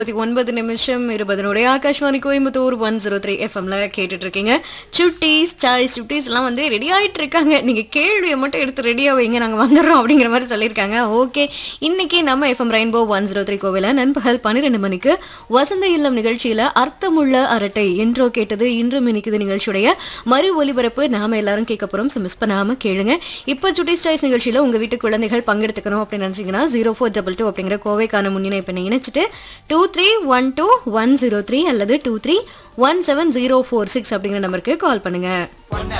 இருபத்தி ஒன்பது நிமிஷம் இருபதனுடைய Akashvani Coimbatore one zero three எஃப்எம்ல கேட்டுட்டு இருக்கீங்க சுட்டீஸ் சாய்ஸ் சுட்டீஸ் எல்லாம் வந்து ரெடி ஆயிட்டு இருக்காங்க நீங்க கேள்வியை மட்டும் எடுத்து ரெடியா வைங்க நாங்க வந்துடுறோம் அப்படிங்கிற மாதிரி சொல்லியிருக்காங்க ஓகே இன்னைக்கு நம்ம FM Rainbow one zero three கோவில நண்பகல் பன்னிரெண்டு மணிக்கு வசந்த இல்லம் நிகழ்ச்சியில அர்த்தமுள்ள அரட்டை என்றோ கேட்டது இன்றும் இனிக்குது நிகழ்ச்சியுடைய மறு ஒலிபரப்பு நாம எல்லாரும் கேட்க போறோம் ஸோ மிஸ் பண்ணாம கேளுங்க இப்போ சுட்டீஸ் சாய்ஸ் நிகழ்ச்சியில உங்க வீட்டு குழந்தைகள் பங்கெடுத்துக்கணும் அப்படின்னு நினைச்சீங்கன்னா ஜீரோ ஃபோர் டபுள் டூ அப்படிங்கிற கோவைக்கான முன்னிணைப்பை இணைச்சிட்டு two three one two one zero three அல்லது two three one seven zero four six அப்படிங்கிற நம்பருக்கு கால் பண்ணுங்க பொண்ண